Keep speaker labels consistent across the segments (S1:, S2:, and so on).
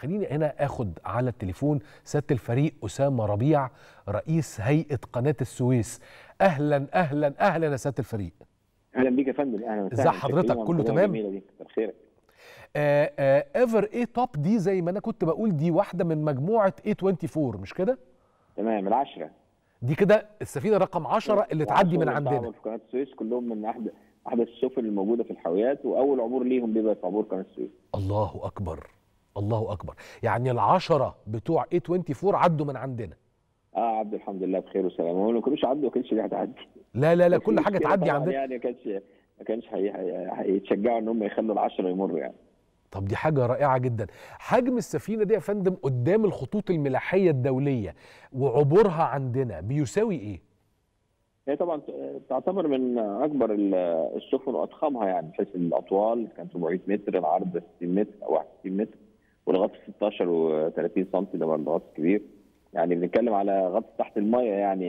S1: خليني هنا اخد على التليفون سياده الفريق اسامه ربيع رئيس هيئه قناه السويس اهلا اهلا اهلا يا سياده الفريق
S2: اهلا بيك يا فندم اهلا
S1: ازي حضرتك كله تمام
S2: كتر خيرك
S1: ايفر اي توب دي زي ما انا كنت بقول دي واحده من مجموعه اي 24 مش كده
S2: تمام العشره
S1: دي كده السفينه رقم 10 اللي تعدي من عندنا
S2: في قناه السويس كلهم من احد احدث السفن الموجوده في الحاويات واول عبور ليهم بيبقى في عبور قناه السويس
S1: الله اكبر الله اكبر يعني العشرة بتوع اي 24 عدوا من عندنا
S2: اه عدوا الحمد لله بخير وسلامه هم ما كانوش عدوا ما كانش دي هتعدي
S1: لا لا لا كل حاجه تعدي عندنا
S2: يعني ما كانش ما كانش هيتشجعوا ان هم يخلوا العشرة يمروا يعني
S1: طب دي حاجة رائعة جدا حجم السفينة دي يا فندم قدام الخطوط الملاحية الدولية وعبورها عندنا بيساوي ايه؟
S2: هي طبعا تعتبر من اكبر السفن واضخمها يعني من حيث الاطوال كان 700 متر العرض 60 متر او 61 متر والغطس 16 و30 سم ده برضه غطس كبير يعني بنتكلم على غطس تحت الميه يعني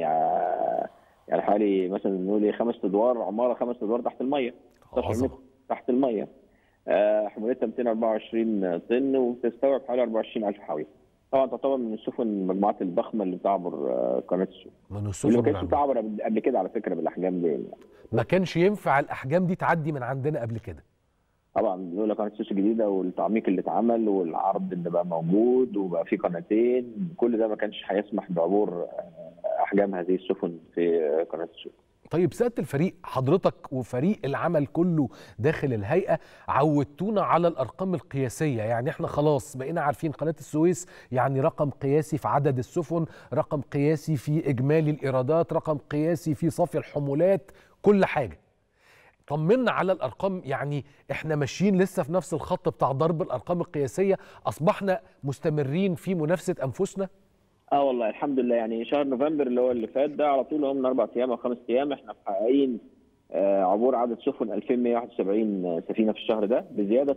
S2: يعني حوالي مثلا نقول ايه خمس ادوار عماره خمس ادوار تحت الميه 16 متر تحت الميه حمولتها 224 طن وتستوعب حوالي 24000 حاويه طبعا تعتبر من السفن المجموعات الضخمه اللي بتعبر قناه السويس
S1: من السفن
S2: اللي ما كانتش بتعبر قبل كده على فكره بالاحجام دي يعني.
S1: ما كانش ينفع الاحجام دي تعدي من عندنا قبل كده
S2: طبعا لولا قناه السويس الجديده والتعميق اللي اتعمل والعرض اللي بقى موجود وبقى في قناتين كل ده ما كانش هيسمح بعبور احجام هذه السفن في قناه السويس
S1: طيب سياده الفريق حضرتك وفريق العمل كله داخل الهيئه عودتونا على الارقام القياسيه يعني احنا خلاص بقينا عارفين قناه السويس يعني رقم قياسي في عدد السفن رقم قياسي في اجمالي الايرادات رقم قياسي في صافي الحمولات كل حاجه طمنا على الارقام يعني احنا ماشيين لسه في نفس الخط بتاع ضرب الارقام القياسيه اصبحنا مستمرين في منافسه انفسنا
S2: اه والله الحمد لله يعني شهر نوفمبر اللي هو اللي فات ده على طول هو من اربع ايام او خمس ايام احنا محققين آه عبور عدد سفن 2171 سفينه في الشهر ده بزياده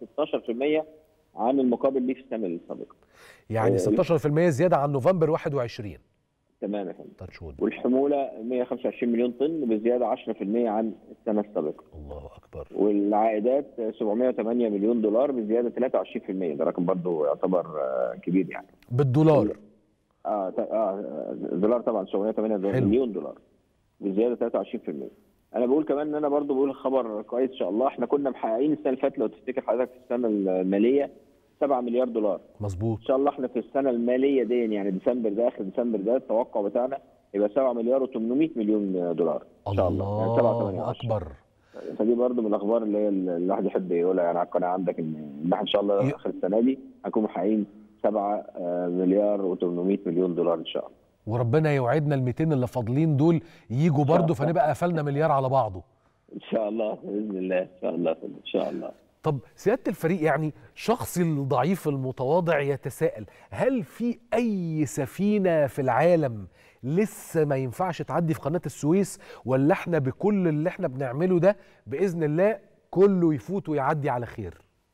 S2: 16% عن المقابل ليه في السنه السابقه.
S1: يعني 16% زياده عن نوفمبر 21
S2: تمام يا فندم
S1: تاتشود
S2: والحموله 125 مليون طن بزياده 10% عن السنه السابقه.
S1: الله اكبر
S2: والعائدات 708 مليون دولار بزياده 23% ده رقم برضه يعتبر كبير يعني.
S1: بالدولار
S2: اه اه دولار طبعا 708 مليون دولار بزياده 23% انا بقول كمان ان انا برضو بقول خبر كويس ان شاء الله احنا كنا محققين السنه اللي فاتت لو تفتكر حضرتك في السنه الماليه 7 مليار دولار
S1: مظبوط
S2: ان شاء الله احنا في السنه الماليه دي يعني ديسمبر ده اخر ديسمبر ده التوقع بتاعنا يبقى 7 مليار و800 مليون دولار ان شاء الله,
S1: الله يعني 7 اكبر
S2: فدي برضه من الاخبار اللي هي الواحد يحب يقولها يعني على القناه عندك ان احنا ان شاء الله اخر السنه دي هنكون محققين 7 مليار و800 مليون دولار ان شاء الله
S1: وربنا يوعدنا ال 200 اللي فاضلين دول يجوا برضه فنبقى قفلنا مليار على بعضه
S2: ان شاء الله باذن الله ان شاء الله ان شاء الله
S1: طب سياده الفريق يعني شخصي الضعيف المتواضع يتساءل هل في اي سفينه في العالم لسه ما ينفعش تعدي في قناه السويس ولا احنا بكل اللي احنا بنعمله ده باذن الله كله يفوت ويعدي على خير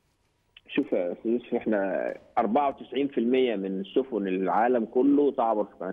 S2: شوف يا استاذ يوسف احنا 94% من سفن العالم كله تعبر في قناه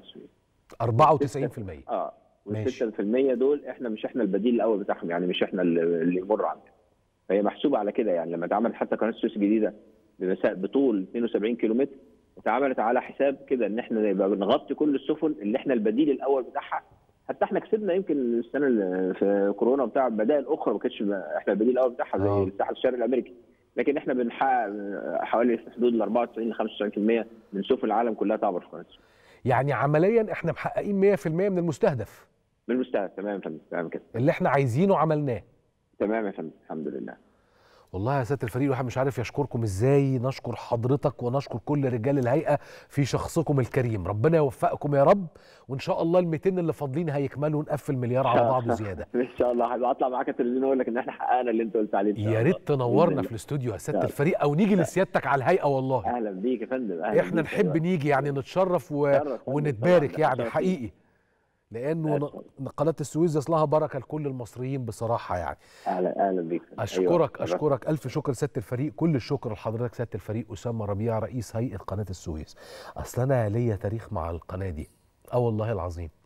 S2: السويس
S1: 94%
S2: اه وال 6% دول احنا مش احنا البديل الاول بتاعهم يعني مش احنا اللي يمر عندنا فهي محسوبه على كده يعني لما اتعملت حتى قناه السويس الجديده بطول 72 كيلومتر اتعملت على حساب كده ان احنا يبقى نغطي كل السفن اللي احنا البديل الاول بتاعها حتى احنا كسبنا يمكن السنه اللي في كورونا بتاع بدائل اخرى ما كانتش احنا البديل الاول بتاعها زي الساحل الشرقي الامريكي لكن احنا بنحقق حوالي في حدود ال 94 ل 95% من سفن العالم كلها تعبر في قناه السويس.
S1: يعني عمليا احنا محققين 100% من المستهدف.
S2: من المستهدف تمام يا فندم تمام كده.
S1: اللي احنا عايزينه عملناه.
S2: تمام يا فندم الحمد لله.
S1: والله يا سياده الفريق الواحد مش عارف يشكركم ازاي نشكر حضرتك ونشكر كل رجال الهيئه في شخصكم الكريم ربنا يوفقكم يا رب وان شاء الله ال 200 اللي فاضلين هيكملوا نقفل مليار على بعض زياده
S2: ان شاء الله هبقى اطلع معاك التلفزيون اقول لك ان احنا حققنا اللي انت قلت عليه
S1: يا ريت تنورنا في الاستوديو يا سياده الفريق او نيجي لسيادتك على الهيئه والله
S2: اهلا بيك يا فندم اهلا
S1: احنا نحب نيجي يعني نتشرف و... ونتبارك يعني حقيقي لانه قناه السويس اصلها بركه لكل المصريين بصراحه يعني
S2: اهلا اهلا بيك
S1: اشكرك أيوة. اشكرك الف شكر سياده الفريق كل الشكر لحضرتك سياده الفريق اسامه ربيع رئيس هيئه قناه السويس اصل انا ليا تاريخ مع القناه دي اه والله العظيم